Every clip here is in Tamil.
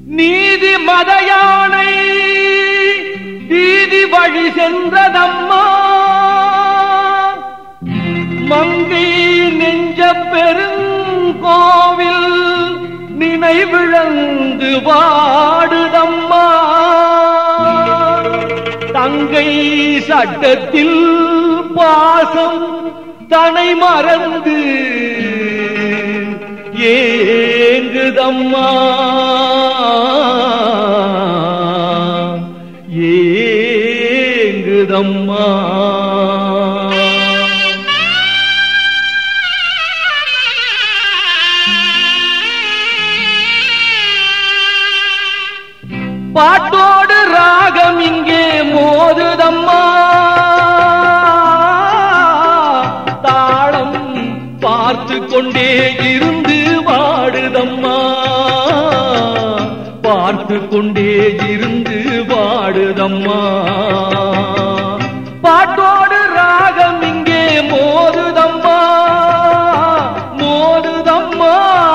நீதி மத யானை வீதி வழி சென்றதம்மா மங்கை நெஞ்ச பெருங்கோவில் நினைவிழந்து வாடுதம்மா தங்கை சட்டத்தில் பாசம் தனை மறந்து ஏங்குதம்மா ஏங்குதம்மா பாட்டோடு ராகம் இங்கே மோதுதம்மா தாளம் பார்த்து கொண்டே இருந்து வாடுதம்மா பார்த்து கொண்டே இருந்து வாடுதம்மா பாட்டோடு ராகம் இங்கே மோதுதம்மா மோதுதம்மா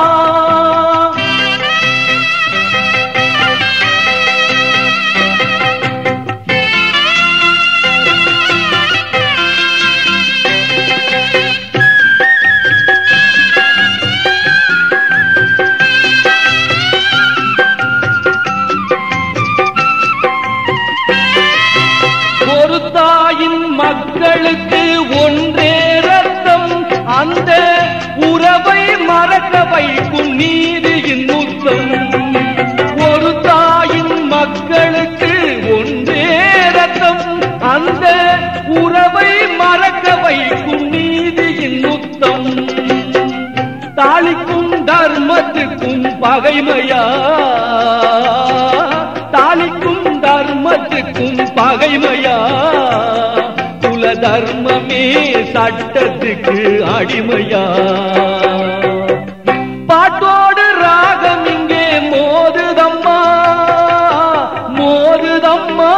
ஒரு தாயின் மக்களுக்கு ஒன்றே ரத்தம் அந்த உறவை மறக்க வைக்கும் நீதியின் முத்தம் ஒரு தாயின் மக்களுக்கு ஒன்றே ரத்தம் அந்த உறவை மறக்க வைக்கும் நீதியின் முத்தம் தாளிக்கும் தர்மத்துக்கும் பகைமையா தாளிக்கும் தர்மத்துக்கும் பகைமையா குல தர்மமே சட்டத்துக்கு அடிமையா பாட்டோடு ராகம் இங்கே மோதுதம்மா மோதுதம்மா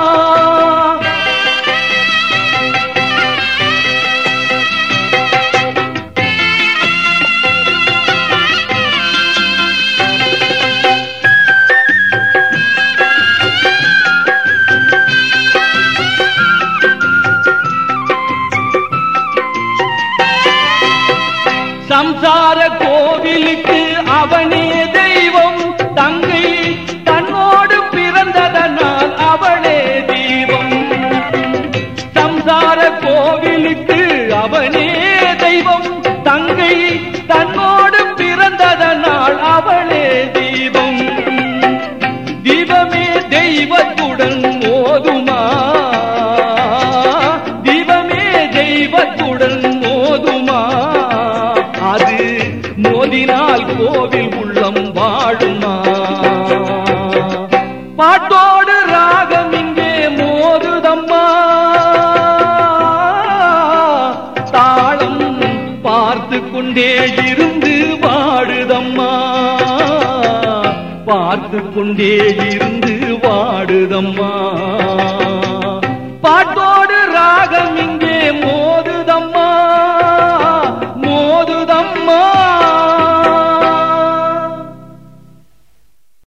சம்சார கோவிலுக்கு அவனே தெய்வம் தங்கை தன்னோடு பிறந்ததனால் அவளே தீபம் சம்சார கோவிலுக்கு அவனே தெய்வம் தங்கை தன்னோடு பிறந்ததனால் அவளே தீபம் தீபமே தெய்வத்துடன் மோதுமா தீபமே தெய்வத்துடன் மோதுமா அது மோதினால் கோவில் உள்ளம் வாழுமா பாட்டோடு ராகம் இங்கே மோதுதம்மா தாளம் பார்த்து கொண்டே இருந்து வாடுதம்மா பார்த்து கொண்டே இருந்து வாடுதம்மா